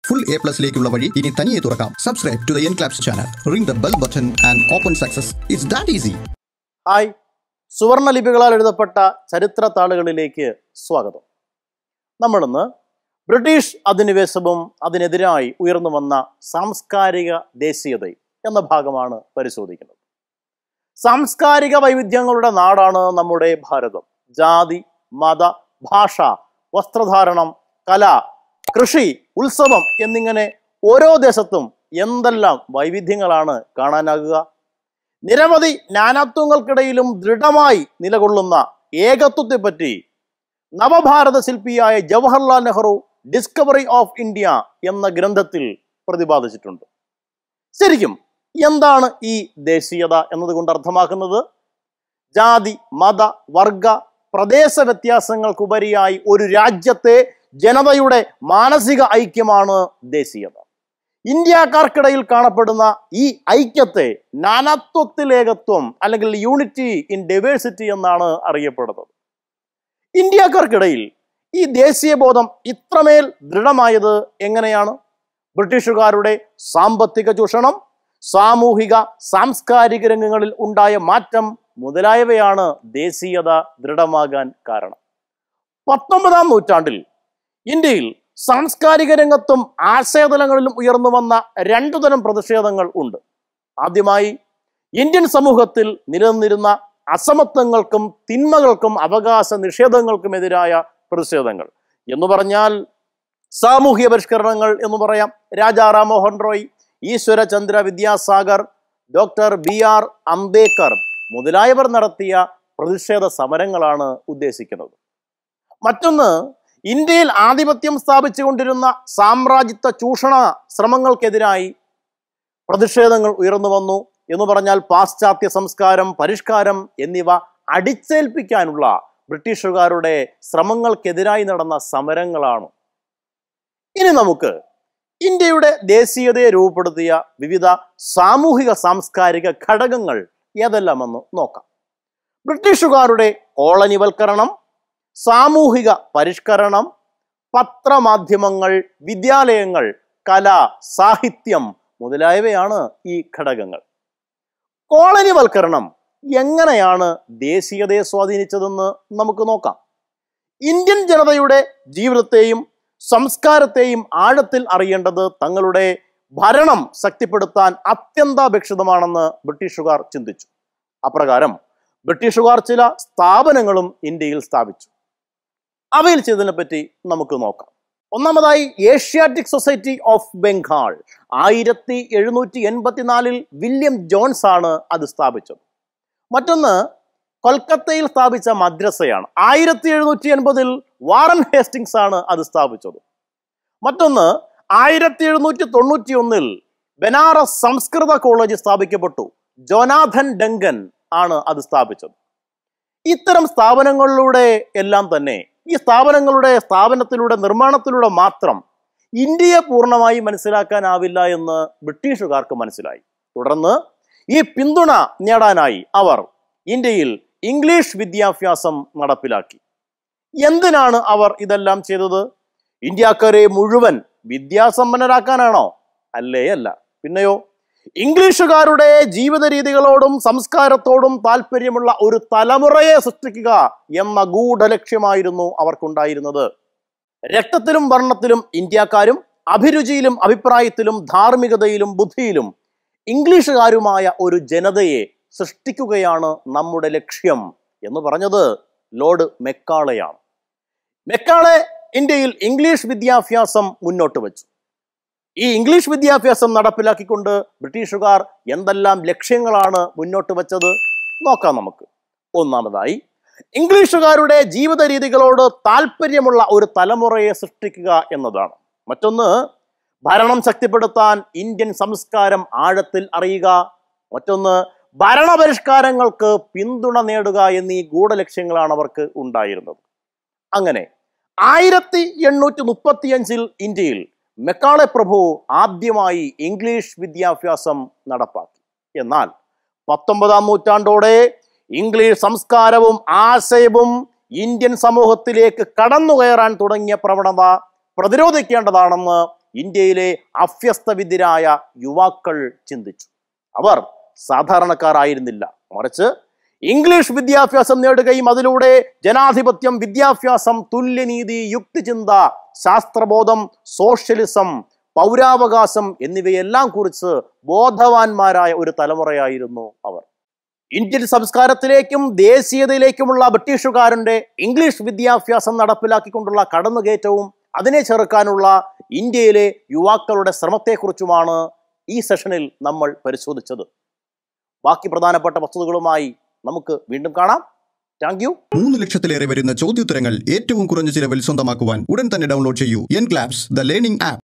full A പ്ലസിലേക്കുള്ള വഴി ഇനി തനിയെ തുറക്കാം subscribe to the N claps channel ring the bell button and open success it's that easy hi സുവർണ ലിപികളാൽ എഴുതപ്പെട്ട ചരിത്ര താളുകളിലേക്ക് സ്വാഗതം നമ്മളിന്ന് ബ്രിട്ടീഷ് അധിനിവേശവും അതിനെതിരായി ഉയർന്നു വന്ന സാംസ്കാരിക ദേശീയതയും എന്ന ഭാഗമാണ് പരിശോധിക്കുന്നത് സാംസ്കാരിക വൈവിധ്യങ്ങളുടെ നാടാണ് നമ്മുടെ ഭാരതം ജാതി മത ഭാഷ വസ്ത്രധാരണം കല കൃഷി ഉത്സവം എന്നിങ്ങനെ ഓരോ ദേശത്തും എന്തെല്ലാം വൈവിധ്യങ്ങളാണ് കാണാനാകുക നിരവധി നാനാത്വങ്ങൾക്കിടയിലും ദൃഢമായി നിലകൊള്ളുന്ന ഏകത്വത്തെപ്പറ്റി നവഭാരത ശില്പിയായ Jawaharlal Nehru discovery of India എന്ന ഗ്രന്ഥത്തിൽ പ്രതിപാദിച്ചിട്ടുണ്ട് ശരിക്കും എന്താണ് ഈ ദേശീയത എന്നതുകൊണ്ട് അർത്ഥമാക്കുന്നത് ജാതി മത വർഗ പ്രദേശ വ്യത്യാസങ്ങൾക്കുപരിയായി ഒരു രാജ്യത്തെ ജനതയുടെ മാനസിക ഐക്യമാണ് ദേശീയത ഇന്ത്യക്കാർക്കിടയിൽ കാണപ്പെടുന്ന ഈ ഐക്യത്തെ നാനാത്വത്തിലേകത്വം അല്ലെങ്കിൽ യൂണിറ്റി ഇൻ ഡൈവേഴ്സിറ്റി എന്നാണ് അറിയപ്പെടുന്നത് ഇന്ത്യക്കാർക്കിടയിൽ ഈ ദേശീയബോധം ഇത്രമേൽ ദൃഢമായത് എങ്ങനെയാണ് ബ്രിട്ടീഷുകാരുടെ സാമ്പത്തിക ചൂഷണം സാമൂഹിക സാംസ്കാരിക രംഗങ്ങളിൽ ഉണ്ടായ മാറ്റം മുതലായവയാണ് ദേശീയത ദൃഢമാകാൻ കാരണം പത്തൊമ്പതാം നൂറ്റാണ്ടിൽ ഇന്ത്യയിൽ സാംസ്കാരിക രംഗത്തും ആശയതലങ്ങളിലും ഉയർന്നു വന്ന രണ്ടു തരം പ്രതിഷേധങ്ങൾ ഉണ്ട് ആദ്യമായി ഇന്ത്യൻ സമൂഹത്തിൽ നിലനിന്നിരുന്ന അസമത്വങ്ങൾക്കും തിന്മകൾക്കും അവകാശ നിഷേധങ്ങൾക്കുമെതിരായ പ്രതിഷേധങ്ങൾ എന്ന് പറഞ്ഞാൽ സാമൂഹ്യ പരിഷ്കരണങ്ങൾ എന്ന് പറയാം Raja Rammohan Roy Ishwarchandra Vidyasagar doctor B R Ambedkar മുതലായവർ നടത്തിയ പ്രതിഷേധ സമരങ്ങളാണ് ഉദ്ദേശിക്കുന്നത് മറ്റൊന്ന് ഇന്ത്യയിൽ ആധിപത്യം സ്ഥാപിച്ചുകൊണ്ടിരുന്ന സാമ്രാജ്യത്വ ചൂഷണ ശ്രമങ്ങൾക്കെതിരായി പ്രതിഷേധങ്ങൾ ഉയർന്നു വന്നു എന്ന് പറഞ്ഞാൽ പാശ്ചാത്യ സംസ്കാരം പരിഷ്കാരം എന്നിവ അടിച്ചേൽപ്പിക്കാനുള്ള ബ്രിട്ടീഷുകാരുടെ ശ്രമങ്ങൾക്കെതിരായി നടന്ന സമരങ്ങളാണ് ഇനി നമുക്ക് ഇന്ത്യയുടെ ദേശീയതയെ രൂപപ്പെടുത്തിയ വിവിധ സാമൂഹിക സാംസ്കാരിക ഘടകങ്ങൾ ഏതെല്ലാമെന്ന് നോക്കാം ബ്രിട്ടീഷുകാരുടെ കോളനിവൽക്കരണം സാമൂഹിക പരിഷ്കരണം പത്രമാധ്യമങ്ങൾ വിദ്യാലയങ്ങൾ കല സാഹിത്യം മുതലായവയാണ് ഈ ഘടകങ്ങൾ കോളനിവൽക്കരണം എങ്ങനെയാണ് ദേശീയതയെ സ്വാധീനിച്ചതെന്ന് നമുക്ക് നോക്കാം ഇന്ത്യൻ ജനതയുടെ ജീവിതത്തെയും സംസ്കാരത്തെയും ആഴത്തിൽ അറിയേണ്ടത് തങ്ങളുടെ ഭരണം ശക്തിപ്പെടുത്താൻ അത്യന്താപേക്ഷിതമാണെന്ന് ബ്രിട്ടീഷുകാർ ചിന്തിച്ചു അപ്രകാരം ബ്രിട്ടീഷുകാർ ചില സ്ഥാപനങ്ങളും ഇന്ത്യയിൽ സ്ഥാപിച്ചു അവയിൽ ചെയ്തതിനെ പറ്റി നമുക്ക് നോക്കാം ഒന്നാമതായി ഏഷ്യാറ്റിക് സൊസൈറ്റി ഓഫ് ബംഗാൾ ആയിരത്തി എഴുന്നൂറ്റി എൺപത്തിനാലിൽ വില്യം ജോൺസ് ആണ് അത് സ്ഥാപിച്ചത് മറ്റൊന്ന് കൊൽക്കത്തയിൽ സ്ഥാപിച്ച മദ്രസയാണ് ആയിരത്തി എഴുന്നൂറ്റി എൺപതിൽ വാറൻ ഹേസ്റ്റിങ്സ് ആണ് അത് സ്ഥാപിച്ചത് മറ്റൊന്ന് ആയിരത്തി എഴുന്നൂറ്റി തൊണ്ണൂറ്റി ഒന്നിൽ ബനാറസ് സംസ്കൃത കോളേജ് സ്ഥാപിക്കപ്പെട്ടു ജോനാഥൻ ഡങ്കൻ ആണ് അത് സ്ഥാപിച്ചത് ഇത്തരം സ്ഥാപനങ്ങളിലൂടെ എല്ലാം തന്നെ ഈ സ്ഥാപനങ്ങളുടെ സ്ഥാപനത്തിലൂടെ നിർമ്മാണത്തിലൂടെ മാത്രം ഇന്ത്യയെ പൂർണ്ണമായി മനസ്സിലാക്കാനാവില്ല എന്ന് ബ്രിട്ടീഷുകാർക്ക് മനസ്സിലായി തുടർന്ന് ഈ പിന്തുണ നേടാനായി അവർ ഇന്ത്യയിൽ ഇംഗ്ലീഷ് വിദ്യാഭ്യാസം നടപ്പിലാക്കി എന്തിനാണ് അവർ ഇതെല്ലാം ചെയ്തത് ഇന്ത്യക്കാരെ മുഴുവൻ വിദ്യാസമ്പന്നരാക്കാനാണോ അല്ലേ അല്ല പിന്നെയോ ഇംഗ്ലീഷുകാരുടെ ജീവിത രീതികളോടും സംസ്കാരത്തോടും താല്പര്യമുള്ള ഒരു തലമുറയെ സൃഷ്ടിക്കുക എന്ന ഗൂഢലക്ഷ്യമായിരുന്നു അവർക്കുണ്ടായിരുന്നത് രക്തത്തിലും വർണ്ണത്തിലും ഇന്ത്യക്കാരും അഭിരുചിയിലും അഭിപ്രായത്തിലും ധാർമ്മികതയിലും ബുദ്ധിയിലും ഇംഗ്ലീഷുകാരുമായ ഒരു ജനതയെ സൃഷ്ടിക്കുകയാണ് നമ്മുടെ ലക്ഷ്യം എന്ന് പറഞ്ഞത് ലോർഡ് മെക്കാളയാണ് മെക്കാളെ ഇന്ത്യയിൽ ഇംഗ്ലീഷ് വിദ്യാഭ്യാസം മുന്നോട്ട് വെച്ചു ഈ ഇംഗ്ലീഷ് വിദ്യാഭ്യാസം നടപ്പിലാക്കിക്കൊണ്ട് ബ്രിട്ടീഷുകാർ എന്തെല്ലാം ലക്ഷ്യങ്ങളാണ് മുന്നോട്ട് വെച്ചത് നോക്കാം നമുക്ക് ഒന്നാമതായി ഇംഗ്ലീഷുകാരുടെ ജീവിത രീതികളോട് താല്പര്യമുള്ള ഒരു തലമുറയെ സൃഷ്ടിക്കുക എന്നതാണ് മറ്റൊന്ന് ഭരണം ശക്തിപ്പെടുത്താൻ ഇന്ത്യൻ സംസ്കാരം ആഴത്തിൽ അറിയുക മറ്റൊന്ന് ഭരണപരിഷ്കാരങ്ങൾക്ക് പിന്തുണ നേടുക എന്നീ ഗൂഢലക്ഷ്യങ്ങളാണ് അവർക്ക് ഉണ്ടായിരുന്നത് അങ്ങനെ ആയിരത്തി എണ്ണൂറ്റി മുപ്പത്തിയഞ്ചിൽ ഇന്ത്യയിൽ മെക്കാളെ പ്രഭു ആദ്യമായി ഇംഗ്ലീഷ് വിദ്യാഭ്യാസം നടപ്പാക്കി എന്നാൽ പത്തൊമ്പതാം നൂറ്റാണ്ടോടെ ഇംഗ്ലീഷ് സംസ്കാരവും ആശയവും ഇന്ത്യൻ സമൂഹത്തിലേക്ക് കടന്നു കയറാൻ തുടങ്ങിയ പ്രവണത പ്രതിരോധിക്കേണ്ടതാണെന്ന് ഇന്ത്യയിലെ അഭ്യസ്തവിദ്യരായ യുവാക്കൾ ചിന്തിച്ചു അവർ സാധാരണക്കാരായിരുന്നില്ല മറിച്ച് ഇംഗ്ലീഷ് വിദ്യാഭ്യാസം നേടുകയും അതിലൂടെ ജനാധിപത്യം വിദ്യാഭ്യാസം തുല്യനീതി യുക്തിചിന്ത ശാസ്ത്രബോധം സോഷ്യലിസം പൗരാവകാശം എന്നിവയെല്ലാം കുറിച്ച് ബോധവാന്മാരായ ഒരു തലമുറയായിരുന്നു അവർ ഇന്ത്യൻ സംസ്കാരത്തിലേക്കും ദേശീയതയിലേക്കുമുള്ള ബ്രിട്ടീഷുകാരന്റെ ഇംഗ്ലീഷ് വിദ്യാഭ്യാസം നടപ്പിലാക്കിക്കൊണ്ടുള്ള കടന്നുകയറ്റവും അതിനെ ചെറുക്കാനുള്ള ഇന്ത്യയിലെ യുവാക്കളുടെ ശ്രമത്തെക്കുറിച്ചുമാണ് ഈ സെഷനിൽ നമ്മൾ പരിശോധിച്ചത് ബാക്കി പ്രധാനപ്പെട്ട വസ്തുതകളുമായി നമുക്ക് വീണ്ടും കാണാം താങ്ക് യു മൂന്ന് ലക്ഷത്തിലേറെ വരുന്ന ചോദ്യോത്തരങ്ങൾ ഏറ്റവും കുറഞ്ഞ ചിലവിൽ സ്വന്തമാക്കുവാൻ ഉടൻ തന്നെ ഡൗൺലോഡ് ചെയ്യൂ N claps the learning app